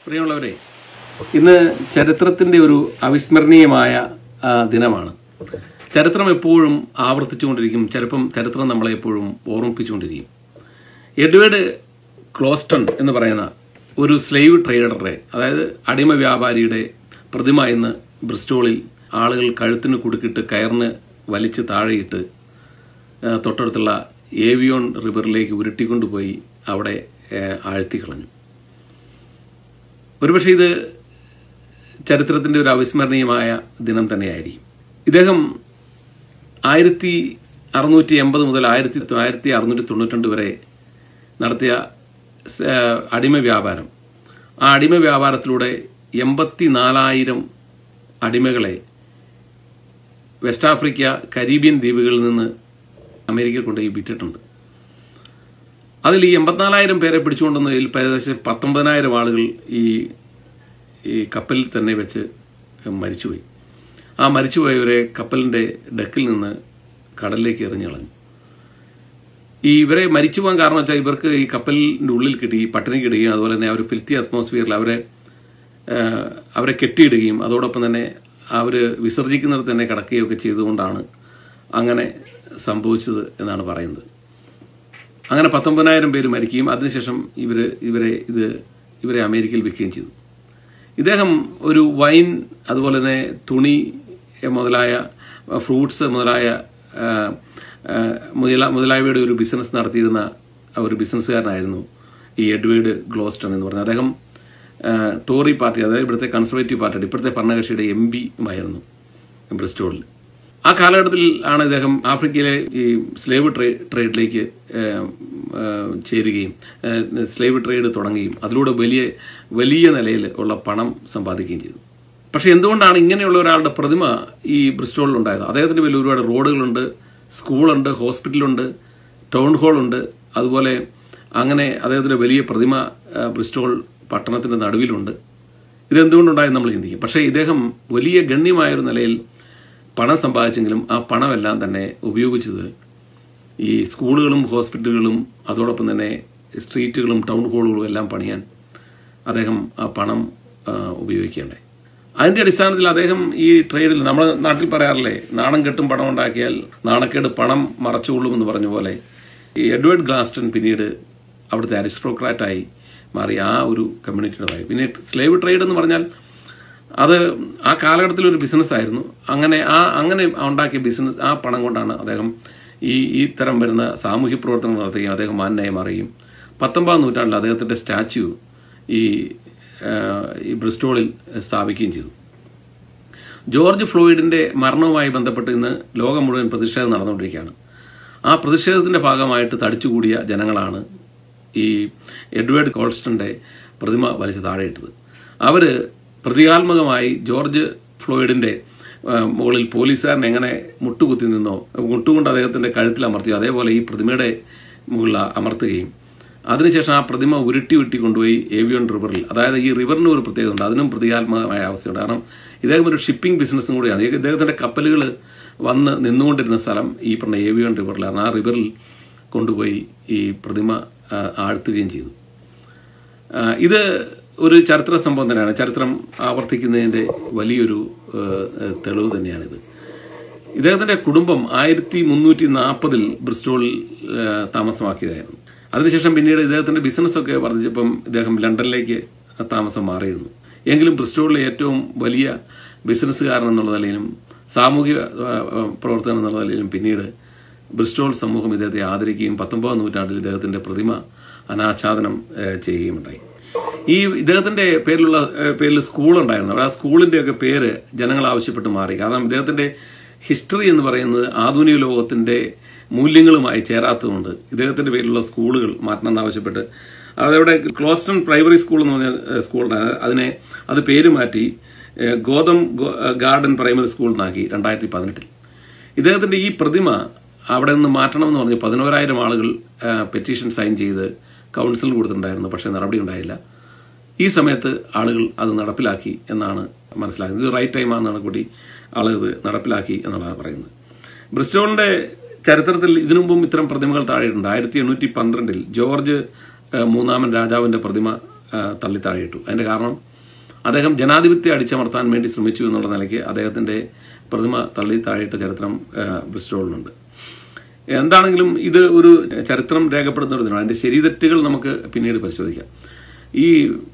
പ്രിയമുള്ളവരെ ഇന്ന് ചരിത്രത്തിന്റെ ഒരു അവിസ്മരണീയമായ ആ, ദിനമാണ് ചരിത്രം എപ്പോഴും ആവർത്തിച്ചുകൊണ്ടിരിക്കും ചിലപ്പം ചരിത്രം നമ്മളെ എപ്പോഴും ഓർമ്മിപ്പിച്ചുകൊണ്ടിരിക്കും എഡ്വേർഡ് ക്ലോസ്റ്റൺ എന്ന് പറയുന്ന ഒരു സ്ലേവ് ട്രേഡറുടെ അതായത് അടിമ വ്യാപാരിയുടെ പ്രതിമ ഇന്ന് ബ്രിസ്റ്റോളിൽ ആളുകൾ കഴുത്തിന് കുടുക്കിട്ട് കയറിന് വലിച്ച് താഴെയിട്ട് ആ, തൊട്ടടുത്തുള്ള ഏവിയോൺ റിവറിലേക്ക് ഉരുട്ടിക്കൊണ്ടുപോയി അവിടെ ആ, ആഴ്ത്തിക്കളഞ്ഞു ഒരുപക്ഷെ ഇത് ചരിത്രത്തിന്റെ ഒരു അവിസ്മരണീയമായ ദിനം തന്നെയായിരിക്കും ഇദ്ദേഹം ആയിരത്തി അറുന്നൂറ്റി എൺപത് മുതൽ ആയിരത്തി ആയിരത്തി അറുന്നൂറ്റി തൊണ്ണൂറ്റി വരെ നടത്തിയ സ്- ആ, അടിമ വ്യാപാരം ആ അടിമ വ്യാപാരത്തിലൂടെ എൺപത്തി നാലായിരം അടിമകളെ വെസ്റ്റ് ആഫ്രിക്ക കരീബിയൻ ദ്വീപുകളിൽ നിന്ന് അമേരിക്കയിൽ കൊണ്ടുപോയി വിറ്റിട്ടുണ്ട് അതിൽ ഈ എൺപത്തിനാലായിരം പേരെ പിടിച്ചുകൊണ്ടുവന്നതിൽ ഏകദേശം പത്തൊമ്പതിനായിരം ആളുകൾ ഈ ഈ കപ്പലിൽ തന്നെ വെച്ച് മരിച്ചുപോയി ആ മരിച്ചുപോയവരെ കപ്പലിന്റെ ഡെക്കിൽ നിന്ന് കടലിലേക്ക് എറിഞ്ഞു കളഞ്ഞു ഈ ഇവരെ മരിച്ചു പോകാൻ കാരണം വെച്ചാൽ ഇവർക്ക് ഈ കപ്പലിന്റെ ഉള്ളിൽ കിട്ടി ഈ പട്ടിണി കിടുകയും അതുപോലെ തന്നെ അവർ ഫിൽത്തി അറ്റ്മോസ്ഫിയറിൽ അവരെ ആ, അവരെ കെട്ടിയിടുകയും അതോടൊപ്പം തന്നെ അവർ വിസർജിക്കുന്നിടത്ത് തന്നെ കിടക്കുകയൊക്കെ ചെയ്തുകൊണ്ടാണ് അങ്ങനെ സംഭവിച്ചത് എന്നാണ് പറയുന്നത് അങ്ങനെ പത്തൊമ്പതിനായിരം പേര് മരിക്കുകയും അതിനുശേഷം ഇവര് ഇവരെ ഇത് ഇവരെ അമേരിക്കയിൽ വിൽക്കുകയും ചെയ്തു ഇദ്ദേഹം ഒരു വൈൻ അതുപോലെ തന്നെ തുണി മുതലായ ഫ്രൂട്ട്സ് മുതലായ ആ, ആ, മുതല- മുതലായവയുടെ ഒരു ബിസിനസ് നടത്തിയിരുന്ന ഒരു ബിസിനസ്സുകാരനായിരുന്നു ഈ എഡ്വേർഡ് ഗ്ലോസ്റ്റൺ എന്ന് പറയുന്നത് അദ്ദേഹം ആ, ടോറി പാർട്ടി അതായത് ഇവിടുത്തെ കൺസർവേറ്റീവ് പാർട്ടിയുടെ ഇപ്പോഴത്തെ ഭരണകക്ഷിയുടെ എം പി ആയിരുന്നു ബ്രിസ്റ്റോളിൽ ആ കാലഘട്ടത്തിൽ ആണ് ഇദ്ദേഹം ആഫ്രിക്കയിലെ ഈ സ്ലേവ് ട്രേ- ട്രേഡിലേക്ക് ഏഹ്, ഏഹ്, ചേരുകയും ഏഹ്, സ്ലേവ് ട്രേഡ് തുടങ്ങുകയും അതിലൂടെ വലിയ വലിയ നിലയിൽ ഉള്ള പണം സമ്പാദിക്കുകയും ചെയ്തു പക്ഷെ എന്തുകൊണ്ടാണ് ഇങ്ങനെയുള്ള ഒരാളുടെ പ്രതിമ ഈ ബ്രിസ്റ്റോളിൽ ഉണ്ടായത് അദ്ദേഹത്തിന്റെ പേരിൽ ഒരുപാട് റോഡുകളുണ്ട് സ്കൂളുണ്ട് ഹോസ്പിറ്റലുണ്ട് ടൗൺ ഹാളുണ്ട് അതുപോലെ അങ്ങനെ അദ്ദേഹത്തിന്റെ വലിയ പ്രതിമ ഏഹ്, ബ്രിസ്റ്റോൾ പട്ടണത്തിന്റെ നടുവിലുണ്ട് ഇതെന്തുകൊണ്ടുണ്ടായെന്ന് നമ്മൾ ചിന്തിക്കും പക്ഷേ ഇദ്ദേഹം വലിയ ഗണ്യമായ ഒരു നിലയിൽ പണം സമ്പാദിച്ചെങ്കിലും ആ പണമെല്ലാം തന്നെ ഉപയോഗിച്ചത് ഈ സ്കൂളുകളും ഹോസ്പിറ്റലുകളും അതോടൊപ്പം തന്നെ സ്ട്രീറ്റുകളും ടൗൺ ഹാളുകളും എല്ലാം പണിയാൻ അദ്ദേഹം ആ പണം ആ, ഉപയോഗിക്കുകയുണ്ടായി അതിന്റെ അടിസ്ഥാനത്തിൽ അദ്ദേഹം ഈ ട്രേഡിൽ നമ്മുടെ നാട്ടിൽ പറയാറില്ലേ നാണം കെട്ടും പണം ഉണ്ടാക്കിയാൽ നാണക്കേട് പണം മറച്ചുകൊള്ളുമെന്ന് പറഞ്ഞ പോലെ ഈ എഡ്വേർഡ് ഗ്ലാസ്റ്റൺ പിന്നീട് അവിടുത്തെ അരിസ്ട്രോക്രാറ്റായി മാറി ആ ഒരു കമ്മ്യൂണിറ്റിയുടെ ഭാഗം പിന്നെ സ്ലേവ് ട്രേഡ് എന്ന് പറഞ്ഞാൽ അത് ആ കാലഘട്ടത്തിൽ ഒരു ബിസിനസ് ആയിരുന്നു അങ്ങനെ ആ അങ്ങനെ ഉണ്ടാക്കിയ ബിസിനസ് ആ പണം കൊണ്ടാണ് അദ്ദേഹം ഈ ഈ തരം വരുന്ന സാമൂഹ്യ പ്രവർത്തനങ്ങൾ നടത്തുകയും അദ്ദേഹം മാന്യമായി മാറുകയും പത്തൊമ്പതാം നൂറ്റാണ്ടിൽ അദ്ദേഹത്തിന്റെ സ്റ്റാച്യു ഈ ആ, ഈ ബ്രിസ്റ്റോളിൽ സ്ഥാപിക്കുകയും ചെയ്തു ജോർജ് ഫ്ലോയിഡിന്റെ മരണവുമായി ബന്ധപ്പെട്ട് ഇന്ന് ലോകം മുഴുവൻ പ്രതിഷേധം നടന്നുകൊണ്ടിരിക്കുകയാണ് ആ പ്രതിഷേധത്തിന്റെ ഭാഗമായിട്ട് തടിച്ചുകൂടിയ ജനങ്ങളാണ് ഈ എഡ്വേർഡ് കോൾസ്റ്റന്റെ പ്രതിമ വലിച്ചു താഴെയിട്ടത് അവര് പ്രതീകാത്മകമായി ജോർജ് ഫ്ലോയിഡിന്റെ ആ, മുകളിൽ പോലീസുകാരൻ എങ്ങനെ മുട്ടുകുത്തി നിന്നോ മുട്ടുകൊണ്ട് അദ്ദേഹത്തിന്റെ കഴുത്തിൽ അമർത്തിയോ അതേപോലെ ഈ പ്രതിമയുടെ മുകളിൽ അമർത്തുകയും അതിനുശേഷം ആ പ്രതിമ ഉരുട്ടി ഉരുട്ടി കൊണ്ടുപോയി ഏവിയോൺ റിവറിൽ അതായത് ഈ റിവറിന് ഒരു പ്രത്യേകതയുണ്ട് അതിനും പ്രതികാത്മകമായ അവസ്ഥയുണ്ട് കാരണം ഇദ്ദേഹം ഒരു ഷിപ്പിംഗ് ബിസിനസ്സും കൂടിയാണ് ഈ ഇദ്ദേഹത്തിന്റെ കപ്പലുകൾ വന്ന് നിന്നുകൊണ്ടിരുന്ന സ്ഥലം ഈ പറഞ്ഞ ഏവിയോൺ റിവറിലാണ് ആ റിവറിൽ കൊണ്ടുപോയി ഈ പ്രതിമ ആ, ആഴ്ത്തുകയും ചെയ്തു ആ, ഇത് ഒരു ചരിത്ര സംഭവം തന്നെയാണ് ചരിത്രം ആവർത്തിക്കുന്നതിന്റെ വലിയൊരു ആ, തെളിവ് തന്നെയാണിത് ഇദ്ദേഹത്തിന്റെ കുടുംബം ആയിരത്തി മുന്നൂറ്റി നാൽപ്പതിൽ ബ്രിസ്റ്റോളിൽ ആ, താമസമാക്കിയതായിരുന്നു അതിനുശേഷം പിന്നീട് ഇദ്ദേഹത്തിന്റെ ബിസിനസ്സൊക്കെ വർദ്ധിച്ചപ്പം ഇദ്ദേഹം ലണ്ടനിലേക്ക് താമസം മാറിയിരുന്നു എങ്കിലും ബ്രിസ്റ്റോളിലെ ഏറ്റവും വലിയ ബിസിനസ്സുകാരൻ എന്നുള്ള നിലയിലും സാമൂഹിക ആ, ആ, പ്രവർത്തകൻ എന്നുള്ള നിലയിലും പിന്നീട് ബ്രിസ്റ്റോൾ സമൂഹം ഇദ്ദേഹത്തെ ആദരിക്കുകയും പത്തൊമ്പതാം നൂറ്റാണ്ടിൽ ഇദ്ദേഹത്തിന്റെ പ്രതിമ അനാച്ഛാദനം ആ, ചെയ്യുകയുണ്ടായി ഈ ഇദ്ദേഹത്തിന്റെ പേരിലുള്ള ഏ, പേരിൽ സ്കൂൾ ഉണ്ടായിരുന്നു അവിടെ ആ സ്കൂളിന്റെ ഒക്കെ പേര് ജനങ്ങൾ ആവശ്യപ്പെട്ട് മാറി കാരണം ഇദ്ദേഹത്തിന്റെ ഹിസ്റ്ററി എന്ന് പറയുന്നത് ആധുനിക ലോകത്തിന്റെ മൂല്യങ്ങളുമായി ചേരാത്തതുകൊണ്ട് ഇദ്ദേഹത്തിന്റെ പേരിലുള്ള സ്കൂളുകൾ മാറ്റണം ആവശ്യപ്പെട്ട് അതവിടെ ക്ലോസ്റ്റൺ പ്രൈമറി സ്കൂൾ എന്ന് പറഞ്ഞ ഏ, സ്കൂളുണ്ട് അതിനെ അത് പേര് മാറ്റി ഏ, ഗോതം ഗോ- ഗാർഡൻ പ്രൈമറി സ്കൂൾ എന്നാക്കി രണ്ടായിരത്തി പതിനെട്ടിൽ ഇദ്ദേഹത്തിന്റെ ഈ പ്രതിമ അവിടെ നിന്ന് മാറ്റണമെന്ന് പറഞ്ഞ് പതിനോരായിരം ആളുകൾ ആ, പെറ്റീഷൻ സൈൻ ചെയ്ത് കൗൺസിലിന് കൊടുത്തിട്ടുണ്ടായിരുന്നു പക്ഷേ നടപടി ഉണ്ടായില്ല ഈ സമയത്ത് ആളുകൾ അത് നടപ്പിലാക്കി എന്നാണ് മനസ്സിലാക്കുന്നത് ഇത് റൈറ്റ് ടൈമാണെന്നാണ് കൂടി ആളുകൾ ഇത് നടപ്പിലാക്കി എന്നാണ് പറയുന്നത് ബ്രിസ്റ്റോളിന്റെ ചരിത്രത്തിൽ ഇതിനു മുമ്പും ഇത്തരം പ്രതിമകൾ താഴെയിട്ടുണ്ട് ആയിരത്തി എണ്ണൂറ്റി പന്ത്രണ്ടിൽ ജോർജ് ആ, മൂന്നാമൻ രാജാവിന്റെ പ്രതിമ ആ, തള്ളിത്താഴെയിട്ടു അതിന്റെ കാരണം അദ്ദേഹം ജനാധിപത്യം അടിച്ചമർത്താൻ വേണ്ടി ശ്രമിച്ചു എന്നുള്ള നിലയ്ക്ക് അദ്ദേഹത്തിന്റെ പ്രതിമ തള്ളി താഴെയിട്ട ചരിത്രം ആ, ബ്രിസ്റ്റോളിനുണ്ട് എന്താണെങ്കിലും ഇത് ഒരു ചരിത്രം രേഖപ്പെടുത്തുന്ന ഒരു ദിനമാണ് അതിന്റെ ശരിതെറ്റുകൾ നമുക്ക് പിന്നീട് പരിശോധിക്കാം ഈ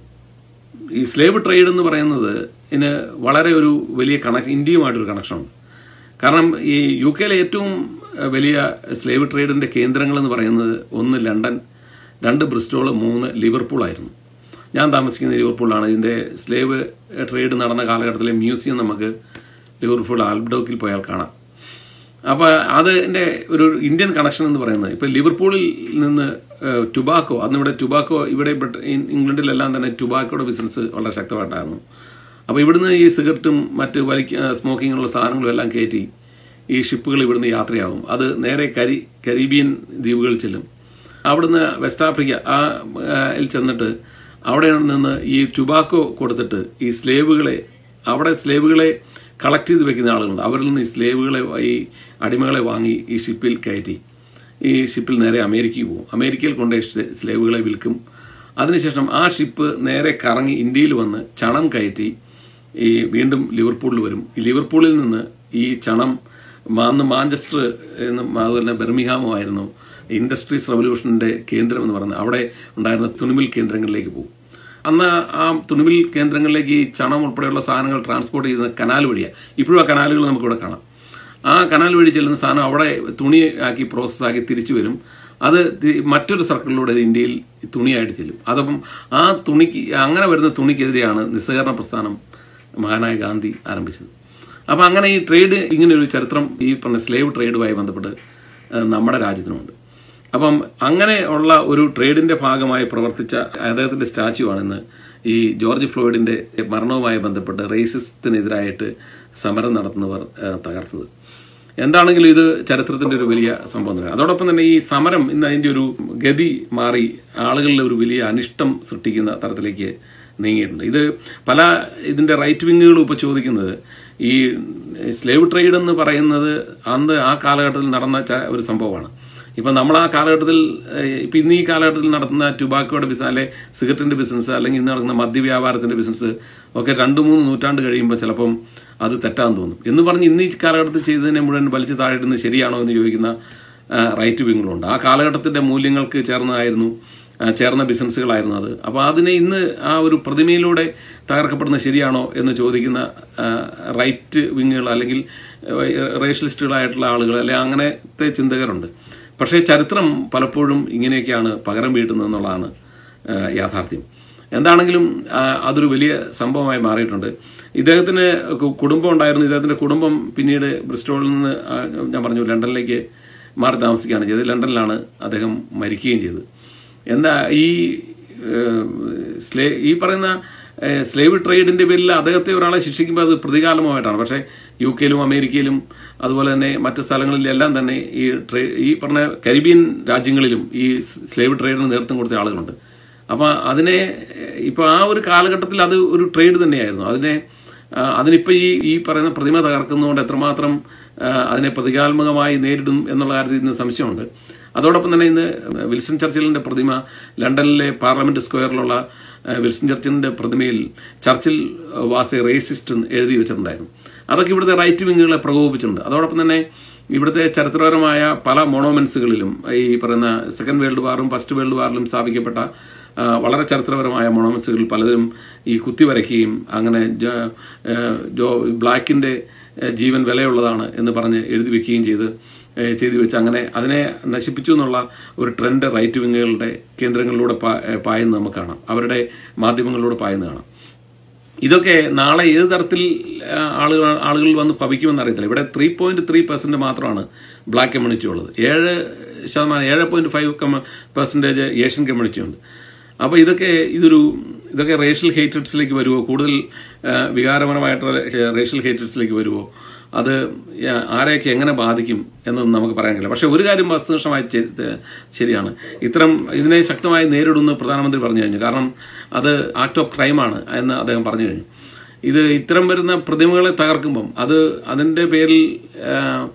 ഈ സ്ലേവ് ട്രേഡ് എന്ന് പറയുന്നത് ഇതിന് വളരെ ഒരു വലിയ കണക്ട് ഇന്ത്യയുമായിട്ടൊരു കണക്ഷനുണ്ട് കാരണം ഈ യു കെയിലെ ഏറ്റവും അഹ്, വലിയ സ്ലേവ് ട്രേഡിന്റെ കേന്ദ്രങ്ങൾ എന്ന് പറയുന്നത് ഒന്ന് ലണ്ടൻ രണ്ട് ബ്രിസ്റ്റോൾ മൂന്ന് ലിവർപൂൾ ആയിരുന്നു ഞാൻ താമസിക്കുന്ന ലിവർപൂളാണ് ഇതിന്റെ സ്ലേവ് ട്രേഡ് നടന്ന കാലഘട്ടത്തിലെ മ്യൂസിയം നമുക്ക് ലിവർപൂൾ ആൽബ്ഡോക്കിൽ പോയാൽ കാണാം അപ്പൊ അതിന്റെ ഒരു ഇന്ത്യൻ കണക്ഷൻ എന്ന് പറയുന്നത് ഇപ്പൊ ലിവർപൂളിൽ നിന്ന് ഏഹ്, ടുബാക്കോ അന്ന് ഇവിടെ ടുബാക്കോ ഇവിടെ ബ്രിട്ട- ഇ- ഇംഗ്ലണ്ടിലെല്ലാം തന്നെ ടുബാക്കോയുടെ ബിസിനസ് വളരെ ശക്തമായിട്ടായിരുന്നു അപ്പൊ ഇവിടുന്ന് ഈ സിഗരറ്റും മറ്റ് വലിക്ക സ്മോക്കിങ്ങുള്ള സാധനങ്ങളും എല്ലാം കയറ്റി ഈ ഷിപ്പുകൾ ഇവിടുന്ന് യാത്രയാകും അത് നേരെ കരി കരീബിയൻ ദ്വീപുകളിൽ ചെല്ലും അവിടുന്ന് വെസ്റ്റ് ആഫ്രിക്ക ആ ആ, യിൽ ചെന്നിട്ട് അവിടെ നിന്ന് ഈ ടുബാക്കോ കൊടുത്തിട്ട് ഈ സ്ലേവുകളെ അവിടെ സ്ലേവുകളെ കളക്ട് ചെയ്ത് വെക്കുന്ന ആളുകളുണ്ട് അവരിൽ നിന്ന് ഈ സ്ലേവുകളെ ഈ അടിമകളെ വാങ്ങി ഈ ഷിപ്പിൽ കയറ്റി ഈ ഷിപ്പിൽ നേരെ അമേരിക്കയിൽ പോകും അമേരിക്കയിൽ കൊണ്ട് സ്ലേവുകളെ വിൽക്കും അതിനുശേഷം ആ ഷിപ്പ് നേരെ കറങ്ങി ഇന്ത്യയിൽ വന്ന് ചണം കയറ്റി ഈ വീണ്ടും ലിവർപൂളിൽ വരും ഈ ലിവർപൂളിൽ നിന്ന് ഈ ചണം മാ- അന്ന് മാഞ്ചസ്റ്റർ എന്നും അതുപോലെ തന്നെ ബെർമിഹാമും ആയിരുന്നു ഇൻഡസ്ട്രീസ് റവല്യൂഷന്റെ കേന്ദ്രം എന്ന് പറയുന്നത് അവിടെ ഉണ്ടായിരുന്ന തുണിമിൽ കേന്ദ്രങ്ങളിലേക്ക് പോകും അന്ന് ആ തുണിമിൽ കേന്ദ്രങ്ങളിലേക്ക് ഈ ചണം ഉൾപ്പെടെയുള്ള സാധനങ്ങൾ ട്രാൻസ്പോർട്ട് ചെയ്യുന്ന കനാൽ വഴിയാണ് ഇപ്പോഴും ആ കനാലുകൾ നമുക്കിവിടെ കാണാം ആ കനാൽ വഴി ചെല്ലുന്ന സാധനം അവിടെ തുണി ആക്കി പ്രോസസ്സാക്കി തിരിച്ചു വരും അത് തി- മറ്റൊരു സർക്കിളിലൂടെ ഇത് ഇന്ത്യയിൽ തുണിയായിട്ട് ചെല്ലും അതപ്പം ആ തുണിക്ക് അങ്ങനെ വരുന്ന തുണിക്കെതിരെയാണ് നിസ്സഹകരണ പ്രസ്ഥാനം മഹാനായ ഗാന്ധി ആരംഭിച്ചത് അപ്പം അങ്ങനെ ഈ ട്രേഡ് ഇങ്ങനെ ഒരു ചരിത്രം ഈ പറഞ്ഞ സ്ലേവ് ട്രേഡുമായി ബന്ധപ്പെട്ട് ഏഹ്, നമ്മുടെ രാജ്യത്തിനുണ്ട് അപ്പം അങ്ങനെ ഉള്ള ഒരു ട്രേഡിന്റെ ഭാഗമായി പ്രവർത്തിച്ച അദ്ദേഹത്തിന്റെ സ്റ്റാച്യു ആണെന്ന് ഈ ജോർജ് ഫ്ലോയിഡിന്റെ മരണവുമായി ബന്ധപ്പെട്ട് റേസിസത്തിനെതിരായിട്ട് സമരം നടത്തുന്നവർ ഏഹ്, തകർത്തത് എന്താണെങ്കിലും ഇത് ചരിത്രത്തിന്റെ ഒരു വലിയ സംഭവം തന്നെയാണ് അതോടൊപ്പം തന്നെ ഈ സമരം ഇന്ന് അതിന്റെ ഒരു ഗതി മാറി ആളുകളിൽ ഒരു വലിയ അനിഷ്ടം സൃഷ്ടിക്കുന്ന തരത്തിലേക്ക് നീങ്ങിയിട്ടുണ്ട് ഇത് പല ഇതിന്റെ റൈറ്റ് വിങ്ങുകളും ഇപ്പോൾ ചോദിക്കുന്നത് ഈ സ്ലേവ് ട്രേഡ് എന്ന് പറയുന്നത് അന്ന് ആ കാലഘട്ടത്തിൽ നടന്ന ച- ഒരു സംഭവമാണ് ഇപ്പൊ നമ്മൾ ആ കാലഘട്ടത്തിൽ ഏഹ്, ഇപ്പൊ ഇന്ന് ഈ കാലഘട്ടത്തിൽ നടത്തുന്ന ടുബാക്കോയുടെ ബിസിനസ് അല്ലെ സിഗരറ്റിന്റെ ബിസിനസ് അല്ലെങ്കിൽ ഇന്ന് നടക്കുന്ന മദ്യവ്യാപാരത്തിന്റെ ബിസിനസ് ഒക്കെ രണ്ടു മൂന്ന് നൂറ്റാണ്ട് കഴിയുമ്പോൾ ചിലപ്പം അത് തെറ്റാന്ന് തോന്നും എന്ന് പറഞ്ഞ് ഇന്ന് ഈ കാലഘട്ടത്തിൽ ചെയ്തതിനെ മുഴുവൻ വലിച്ചു താഴെടുന്നത് ശരിയാണോ എന്ന് ചോദിക്കുന്ന ആ, റൈറ്റ് വിങ്ങളുണ്ട് ആ കാലഘട്ടത്തിന്റെ മൂല്യങ്ങൾക്ക് ചേർന്നതായിരുന്നു ആ, ചേർന്ന ബിസിനസ്സുകളായിരുന്നു അത് അപ്പോൾ അതിനെ ഇന്ന് ആ ഒരു പ്രതിമയിലൂടെ തകർക്കപ്പെടുന്നത് ശരിയാണോ എന്ന് ചോദിക്കുന്ന ആ, റൈറ്റ് വിങ്ങുകൾ അല്ലെങ്കിൽ റേഷ്യലിസ്റ്റുകളായിട്ടുള്ള ആളുകൾ അല്ലെങ്കിൽ അങ്ങനത്തെ ചിന്തകരുണ്ട് പക്ഷേ ചരിത്രം പലപ്പോഴും ഇങ്ങനെയൊക്കെയാണ് പകരം വീട്ടുന്നത് എന്നുള്ളതാണ് ആ, യാഥാർത്ഥ്യം എന്താണെങ്കിലും ആ, അതൊരു വലിയ സംഭവമായി മാറിയിട്ടുണ്ട് ഇദ്ദേഹത്തിന് കു- കുടുംബം ഉണ്ടായിരുന്നു ഇദ്ദേഹത്തിന്റെ കുടുംബം പിന്നീട് ബ്രിസ്റ്റോളിൽ നിന്ന് ആ, ഞാൻ പറഞ്ഞു ലണ്ടനിലേക്ക് മാറി താമസിക്കുകയാണ് ചെയ്തത് ലണ്ടനിലാണ് അദ്ദേഹം മരിക്കുകയും ചെയ്തത് എന്താ ഈ ഏഹ്, സ്ലേ ഈ പറയുന്ന ഏഹ്, സ്ലേവ് ട്രേഡിന്റെ പേരിൽ അദ്ദേഹത്തെ ഒരാളെ ശിക്ഷിക്കുമ്പോൾ അത് പ്രതികാലമായിട്ടാണ് പക്ഷേ യു കെയിലും അമേരിക്കയിലും അതുപോലെ തന്നെ മറ്റ് സ്ഥലങ്ങളിലെല്ലാം തന്നെ ഈ ട്രേ ഈ പറഞ്ഞ കരീബിയൻ രാജ്യങ്ങളിലും ഈ സ്ലേവ് ട്രേഡിന് നേതൃത്വം കൊടുത്ത ആളുകളുണ്ട് അപ്പൊ അതിനെ ഏഹ്, ഇപ്പൊ ആ ഒരു കാലഘട്ടത്തിൽ അത് ഒരു ട്രേഡ് തന്നെയായിരുന്നു അതിനെ ആ, അതിനിപ്പോ ഈ ഈ പറയുന്ന പ്രതിമ തകർക്കുന്നതുകൊണ്ട് എത്രമാത്രം ആ, അതിനെ പ്രതികാത്മകമായി നേരിടും എന്നുള്ള കാര്യത്തിൽ ഇന്ന് സംശയമുണ്ട് അതോടൊപ്പം തന്നെ ഇന്ന് വിൽസൺ ചർച്ചിലിന്റെ പ്രതിമ ലണ്ടനിലെ പാർലമെന്റ് സ്ക്വയറിലുള്ള ആ, വിൽസൺ ചർച്ചിലിന്റെ പ്രതിമയിൽ ചർച്ചിൽ വാസ് എ റേസിസ്റ്റ് എന്ന് എഴുതി വെച്ചിട്ടുണ്ടായിരുന്നു അതൊക്കെ ഇവിടുത്തെ റൈറ്റ് വിങ്ങുകളെ പ്രകോപിപ്പിച്ചിട്ടുണ്ട് അതോടൊപ്പം തന്നെ ഇവിടുത്തെ ചരിത്രപരമായ പല മോണോമെന്റ്സുകളിലും ഈ പറയുന്ന സെക്കൻഡ് വേൾഡ് വാറും ഫസ്റ്റ് വേൾഡ് വാറിലും സ്ഥാപിക്കപ്പെട്ട ആ, വളരെ ചരിത്രപരമായ മൊണമെന്റ്സുകൾ പലരും ഈ കുത്തിവരയ്ക്കുകയും അങ്ങനെ ജോ- ഏ, ജോ ബ്ലാക്കിന്റെ ഏ, ജീവൻ വിലയുള്ളതാണ് എന്ന് പറഞ്ഞ് എഴുതി വെക്കുകയും ചെയ്ത് ഏ, ചെയ്തു വെച്ച് അങ്ങനെ അതിനെ നശിപ്പിച്ചു എന്നുള്ള ഒരു ട്രെൻഡ് റൈറ്റ് വിങ്ങുകളുടെ കേന്ദ്രങ്ങളിലൂടെ പാ- ഏ, പായുന്നത് നമുക്ക് കാണാം അവരുടെ മാധ്യമങ്ങളിലൂടെ പായുന്നത് കാണാം ഇതൊക്കെ നാളെ ഏത് തരത്തിൽ ആ, ആളുകൾ ആളുകൾ വന്ന് ഭവിക്കുമെന്ന് അറിയത്തില്ല ഇവിടെ ത്രീ പോയിന്റ് ത്രീ പെർസെന്റ് മാത്രമാണ് ബ്ലാക്ക് കമ്മ്യൂണിറ്റി ഉള്ളത് ഏഴ് ശതമാനം ഏഴ് point five percentage Asian community ഉണ്ട് അപ്പൊ ഇതൊക്കെ ഇതൊരു ഇതൊക്കെ റേഷ്യൽ ഹേറ്റഡ്സിലേക്ക് വരുമോ കൂടുതൽ ആ, വികാരപരമായിട്ടുള്ള റേഷ്യൽ ഹേറ്റഡ്സിലേക്ക് വരുമോ അത് ആ- ആരെയൊക്കെ എങ്ങനെ ബാധിക്കും എന്നൊന്നും നമുക്ക് പറയാൻ കഴിയില്ല പക്ഷെ ഒരു കാര്യം വസ്തുനിഷ്ഠമായി ചെ- തെ- ശരിയാണ് ഇത്തരം ഇതിനെ ശക്തമായി നേരിടുന്നു പ്രധാനമന്ത്രി പറഞ്ഞു കഴിഞ്ഞു കാരണം അത് ആക്ട് ഓഫ് ക്രൈമാണ് എന്ന് അദ്ദേഹം പറഞ്ഞു കഴിഞ്ഞു ഇത് ഇത്തരം വരുന്ന പ്രതിമകളെ തകർക്കുമ്പം അത് അതിന്റെ പേരിൽ ആ,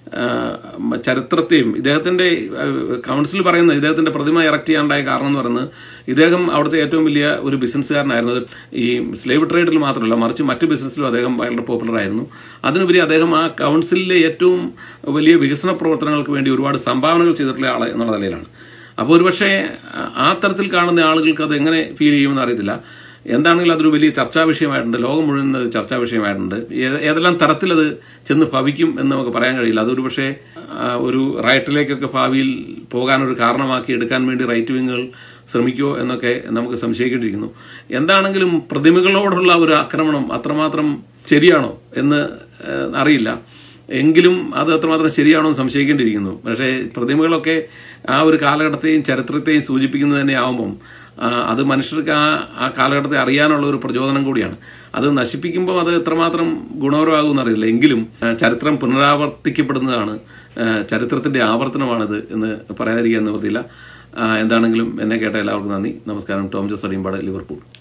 ആ, ചരിത്രത്തെയും ഇദ്ദേഹത്തിന്റെ ആ, കൗൺസിൽ പറയുന്നത് ഇദ്ദേഹത്തിന്റെ പ്രതിമ ഇറക്ട് ചെയ്യാനുണ്ടായ കാരണം എന്ന് പറയുന്നത് ഇദ്ദേഹം അവിടുത്തെ ഏറ്റവും വലിയ ഒരു ബിസിനസ്സുകാരനായിരുന്നു അത് ഈ സ്ലേവ് ട്രേഡിൽ മാത്രമല്ല മറിച്ച് മറ്റ് ബിസിനസ്സിലും അദ്ദേഹം വളരെ പോപ്പുലർ ആയിരുന്നു അതിനുപരി അദ്ദേഹം ആ കൗൺസിലിലെ ഏറ്റവും വലിയ വികസന പ്രവർത്തനങ്ങൾക്ക് വേണ്ടി ഒരുപാട് സംഭാവനകൾ ചെയ്തിട്ടുള്ള ആൾ എന്നുള്ള നിലയിലാണ് അപ്പോൾ ഒരുപക്ഷെ ആ- ആ തരത്തിൽ കാണുന്ന ആളുകൾക്ക് അത് എങ്ങനെ ഫീൽ ചെയ്യുമെന്ന് അറിയത്തില്ല എന്താണെങ്കിലും അതൊരു വലിയ ചർച്ചാ വിഷയമായിട്ടുണ്ട് ലോകം മുഴുവൻ അത് ചർച്ചാ വിഷയമായിട്ടുണ്ട് ഏത്- ഏതെല്ലാം തരത്തിൽ അത് ചെന്ന് ഭവിക്കും എന്ന് നമുക്ക് പറയാൻ കഴിയില്ല അതൊരു പക്ഷേ ആ, ഒരു റൈറ്റിലേക്കൊക്കെ ഭാവിയിൽ പോകാനൊരു കാരണമാക്കി എടുക്കാൻ വേണ്ടി റൈറ്റ് വിങ്ങുകൾ ശ്രമിക്കുമോ എന്നൊക്കെ നമുക്ക് സംശയിക്കേണ്ടിയിരിക്കുന്നു എന്താണെങ്കിലും പ്രതിമകളോടുള്ള ഒരു ആക്രമണം അത്രമാത്രം ശരിയാണോ എന്ന് ഏഹ്, അറിയില്ല എങ്കിലും അത് അത്രമാത്രം ശരിയാണോ എന്ന് സംശയിക്കേണ്ടിയിരിക്കുന്നു പക്ഷേ പ്രതിമകളൊക്കെ ആ ഒരു കാലഘട്ടത്തെയും ചരിത്രത്തെയും സൂചിപ്പിക്കുന്നത് തന്നെ ആവുമ്പം ആ, അത് മനുഷ്യർക്ക് ആ ആ കാലഘട്ടത്തെ അറിയാനുള്ള ഒരു പ്രചോദനം കൂടിയാണ് അത് നശിപ്പിക്കുമ്പോൾ അത് എത്രമാത്രം ഗുണപരമാകുമെന്ന് അറിയില്ല എങ്കിലും ആ, ചരിത്രം പുനരാവർത്തിക്കപ്പെടുന്നതാണ് ആ, ചരിത്രത്തിന്റെ ആവർത്തനമാണിത് എന്ന് പറയാതിരിക്കാൻ നിവൃത്തിയില്ല ആ, എന്താണെങ്കിലും എന്നെ കേട്ട എല്ലാവർക്കും നന്ദി നമസ്കാരം ടോം ജോസ് അടിയമ്പാട് ലിവർപൂൾ